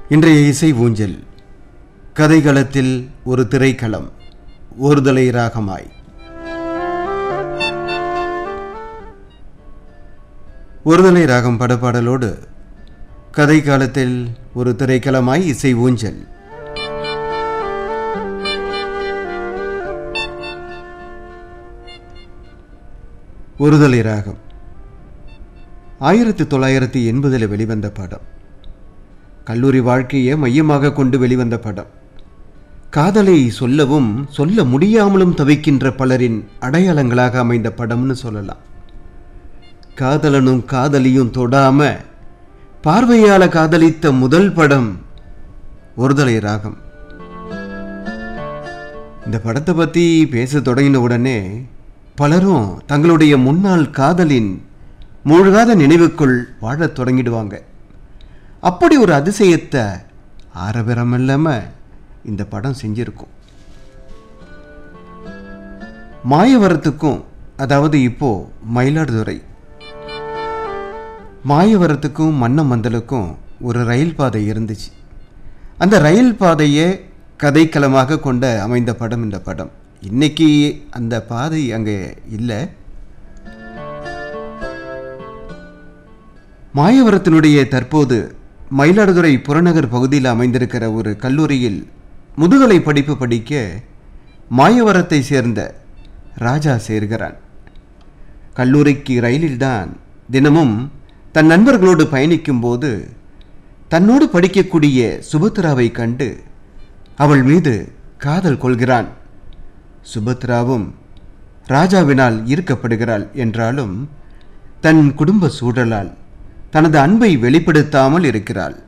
இன்றைய இசை ஊஞ்சல் கதைகளத்தில் ஒரு திரைக்களம் ஒருதலை ராகமாய் ஒருதலை ராகம் படப்பாடலோடு கதை காலத்தில் ஒரு திரைக்களமாய் இசை ஊஞ்சல் ஒருதலை ராகம் ஆயிரத்தி தொள்ளாயிரத்தி எண்பதில் வெளிவந்த படம் கல்லூரி வாழ்க்கையை மையமாக கொண்டு வெளிவந்த படம் காதலை சொல்லவும் சொல்ல முடியாமலும் தவிக்கின்ற பலரின் அடையாளங்களாக அமைந்த படம்னு சொல்லலாம் காதலனும் காதலியும் தொடாம பார்வையால காதலித்த முதல் படம் ஒருதலை ராகம் இந்த படத்தை பற்றி பேச தொடங்கின உடனே பலரும் தங்களுடைய முன்னாள் காதலின் மூழ்காத நினைவுக்குள் வாழத் தொடங்கிடுவாங்க அப்படி ஒரு அதிசயத்தை ஆரபரம் இல்லாமல் இந்த படம் செஞ்சிருக்கும் மாயவரத்துக்கும் அதாவது இப்போ மயிலாடுதுறை மாயவரத்துக்கும் மன்னமந்தலுக்கும் ஒரு ரயில் பாதை இருந்துச்சு அந்த ரயில் பாதையை கதைக்களமாக கொண்ட அமைந்த படம் இந்த படம் இன்னைக்கு அந்த பாதை அங்கே இல்லை மாயவரத்தினுடைய தற்போது மயிலாடுதுறை புறநகர் பகுதியில் அமைந்திருக்கிற ஒரு கல்லூரியில் முதுகலை படிப்பு படிக்க மாயவரத்தை சேர்ந்த ராஜா சேர்கிறான் கல்லூரிக்கு ரயிலில்தான் தினமும் தன் நண்பர்களோடு பயணிக்கும்போது தன்னோடு படிக்கக்கூடிய சுபத்ராவை கண்டு அவள் மீது காதல் கொள்கிறான் சுபத்ராவும் ராஜாவினால் ஈர்க்கப்படுகிறாள் என்றாலும் தன் குடும்ப சூழலால் தனது அன்பை வெளிப்படுத்தாமல் இருக்கிறாள்